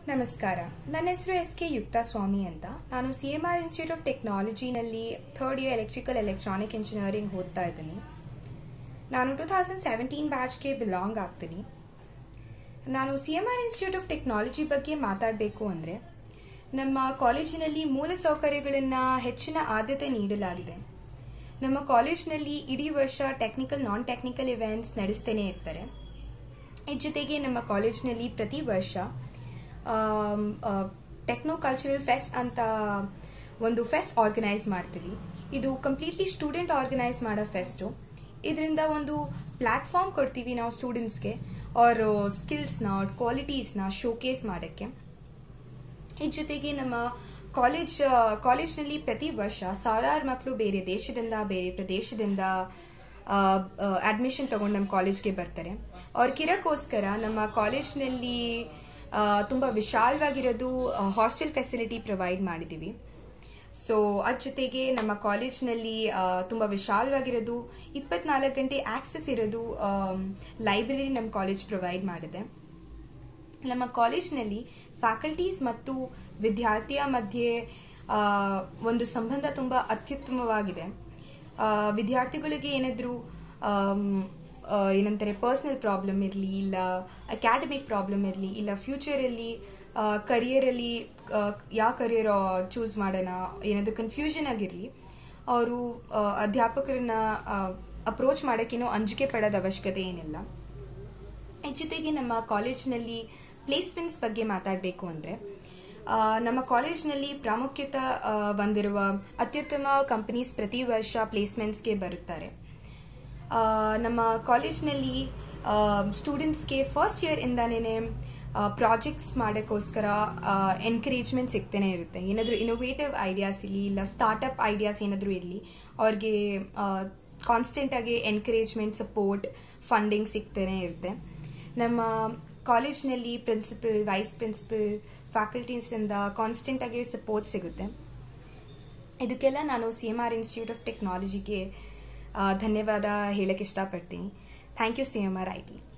ನಮಸ್ಕಾರ ನನ್ನ ಹೆಸರು ಎಸ್ ಕೆ ಯುಕ್ತಾ ಸ್ವಾಮಿ ಅಂತ ನಾನು C M R Institute of ಟೆಕ್ನಾಲಜಿನಲ್ಲಿ third year electrical electronic engineering ಓದ್ತಾ ಇದ್ದೀನಿ ನಾನು ಟೂ ತೌಸಂಡ್ ಸೆವೆಂಟೀನ್ ಬ್ಯಾಚ್ಗೆ ಬಿಲಾಂಗ್ ಆಗ್ತೀನಿ ನಾನು C M R Institute of Technology ಬಗ್ಗೆ ಮಾತಾಡಬೇಕು ಅಂದರೆ ನಮ್ಮ ಕಾಲೇಜಿನಲ್ಲಿ ಮೂಲಸೌಕರ್ಯಗಳನ್ನು ಹೆಚ್ಚಿನ ಆದ್ಯತೆ ನೀಡಲಾಗಿದೆ ನಮ್ಮ ಕಾಲೇಜಿನಲ್ಲಿ ಇಡೀ ವರ್ಷ ಟೆಕ್ನಿಕಲ್ ನಾನ್ ಟೆಕ್ನಿಕಲ್ ಇವೆಂಟ್ಸ್ ನಡೆಸ್ತೇನೆ ಇರ್ತಾರೆ ಇದ್ರ ಜೊತೆಗೆ ನಮ್ಮ ಕಾಲೇಜಿನಲ್ಲಿ ಪ್ರತಿ ವರ್ಷ ಟೆಕ್ನೋ ಕಲ್ಚರಲ್ ಫೆಸ್ಟ್ ಅಂತ ಒಂದು ಫೆಸ್ಟ್ ಆರ್ಗನೈಸ್ ಮಾಡ್ತೀವಿ ಇದು ಕಂಪ್ಲೀಟ್ಲಿ ಸ್ಟೂಡೆಂಟ್ ಆರ್ಗನೈಸ್ ಮಾಡೋ ಫೆಸ್ಟು ಇದರಿಂದ ಒಂದು ಪ್ಲ್ಯಾಟ್ಫಾರ್ಮ್ ಕೊಡ್ತೀವಿ ನಾವು ಸ್ಟೂಡೆಂಟ್ಸ್ಗೆ ಅವ್ರ ಸ್ಕಿಲ್ಸ್ನ ಅವ್ರ ಕ್ವಾಲಿಟೀಸ್ನ ಶೋಕೇಸ್ ಮಾಡೋಕ್ಕೆ ಇದ್ರ ಜೊತೆಗೆ ನಮ್ಮ ಕಾಲೇಜ್ ಕಾಲೇಜ್ನಲ್ಲಿ ಪ್ರತಿ ವರ್ಷ ಸಾವಿರಾರು ಮಕ್ಕಳು ಬೇರೆ ದೇಶದಿಂದ ಬೇರೆ ಪ್ರದೇಶದಿಂದ ಅಡ್ಮಿಷನ್ ತಗೊಂಡು ನಮ್ಮ ಕಾಲೇಜ್ಗೆ ಬರ್ತಾರೆ ಅವ್ರಿಗಿರೋಕ್ಕೋಸ್ಕರ ನಮ್ಮ ಕಾಲೇಜ್ನಲ್ಲಿ ತುಂಬ ವಿಶಾಲವಾಗಿರೋದು ಹಾಸ್ಟೆಲ್ ಫೆಸಿಲಿಟಿ ಪ್ರೊವೈಡ್ ಮಾಡಿದ್ದೀವಿ ಸೊ ಅದ್ರ ಜೊತೆಗೆ ನಮ್ಮ ಕಾಲೇಜ್ನಲ್ಲಿ ತುಂಬ ವಿಶಾಲವಾಗಿರೋದು ಇಪ್ಪತ್ನಾಲ್ಕು ಗಂಟೆ ಆಕ್ಸೆಸ್ ಇರೋದು ಲೈಬ್ರರಿ ನಮ್ಮ ಕಾಲೇಜ್ ಪ್ರೊವೈಡ್ ಮಾಡಿದೆ ನಮ್ಮ ಕಾಲೇಜ್ನಲ್ಲಿ ಫ್ಯಾಕಲ್ಟೀಸ್ ಮತ್ತು ವಿದ್ಯಾರ್ಥಿಯ ಮಧ್ಯೆ ಒಂದು ಸಂಬಂಧ ತುಂಬ ಅತ್ಯುತ್ತಮವಾಗಿದೆ ವಿದ್ಯಾರ್ಥಿಗಳಿಗೆ ಏನಾದರೂ ಏನಂತಾರೆ ಪರ್ಸನಲ್ ಪ್ರಾಬ್ಲಮ್ ಇರಲಿ ಇಲ್ಲ ಅಕಾಡೆಮಿಕ್ ಪ್ರಾಬ್ಲಮ್ ಇರಲಿ ಇಲ್ಲ ಫ್ಯೂಚರಲ್ಲಿ ಕರಿಯರಲ್ಲಿ ಯಾವ ಕರಿಯರ್ ಚೂಸ್ ಮಾಡೋಣ ಏನಾದರೂ ಕನ್ಫ್ಯೂಷನ್ ಆಗಿರಲಿ ಅವರು ಅಧ್ಯಾಪಕರನ್ನ ಅಪ್ರೋಚ್ ಮಾಡೋಕ್ಕೇನೋ ಅಂಜಿಕೆ ಪಡೋದ ಅವಶ್ಯಕತೆ ಏನಿಲ್ಲ ಜೊತೆಗೆ ನಮ್ಮ ಕಾಲೇಜ್ನಲ್ಲಿ ಪ್ಲೇಸ್ಮೆಂಟ್ಸ್ ಬಗ್ಗೆ ಮಾತಾಡಬೇಕು ಅಂದರೆ ನಮ್ಮ ಕಾಲೇಜ್ನಲ್ಲಿ ಪ್ರಾಮುಖ್ಯತೆ ಹೊಂದಿರುವ ಅತ್ಯುತ್ತಮ ಕಂಪನೀಸ್ ಪ್ರತಿ ವರ್ಷ ಪ್ಲೇಸ್ಮೆಂಟ್ಸ್ಗೆ ಬರುತ್ತಾರೆ ನಮ್ಮ ಕಾಲೇಜ್ನಲ್ಲಿ ಸ್ಟೂಡೆಂಟ್ಸ್ಗೆ ಫಸ್ಟ್ ಇಯರ್ ಇಂದಾನೇ ಪ್ರಾಜೆಕ್ಟ್ಸ್ ಮಾಡೋಕ್ಕೋಸ್ಕರ ಎನ್ಕರೇಜ್ಮೆಂಟ್ ಸಿಗ್ತಾನೆ ಇರುತ್ತೆ ಏನಾದರೂ ಇನೋವೇಟಿವ್ ಐಡಿಯಾಸ್ ಇರಲಿ ಇಲ್ಲ ಸ್ಟಾರ್ಟಪ್ ಐಡಿಯಾಸ್ ಏನಾದರೂ ಇರಲಿ ಅವ್ರಿಗೆ ಕಾನ್ಸ್ಟೆಂಟ್ ಆಗಿ ಎನ್ಕರೇಜ್ಮೆಂಟ್ ಸಪೋರ್ಟ್ ಫಂಡಿಂಗ್ ಸಿಗ್ತಾನೆ ಇರುತ್ತೆ ನಮ್ಮ ಕಾಲೇಜ್ನಲ್ಲಿ ಪ್ರಿನ್ಸಿಪಲ್ ವೈಸ್ ಪ್ರಿನ್ಸಿಪಲ್ ಫ್ಯಾಕಲ್ಟೀಸಿಂದ ಕಾನ್ಸ್ಟೆಂಟ್ ಆಗಿ ಸಪೋರ್ಟ್ ಸಿಗುತ್ತೆ ಇದಕ್ಕೆಲ್ಲ ನಾನು C M R Institute of ಟೆಕ್ನಾಲಜಿಗೆ ಧನ್ಯವಾದ ಹೇಳಕ್ಕೆ ಇಷ್ಟಪಡ್ತೀನಿ thank you C M R I T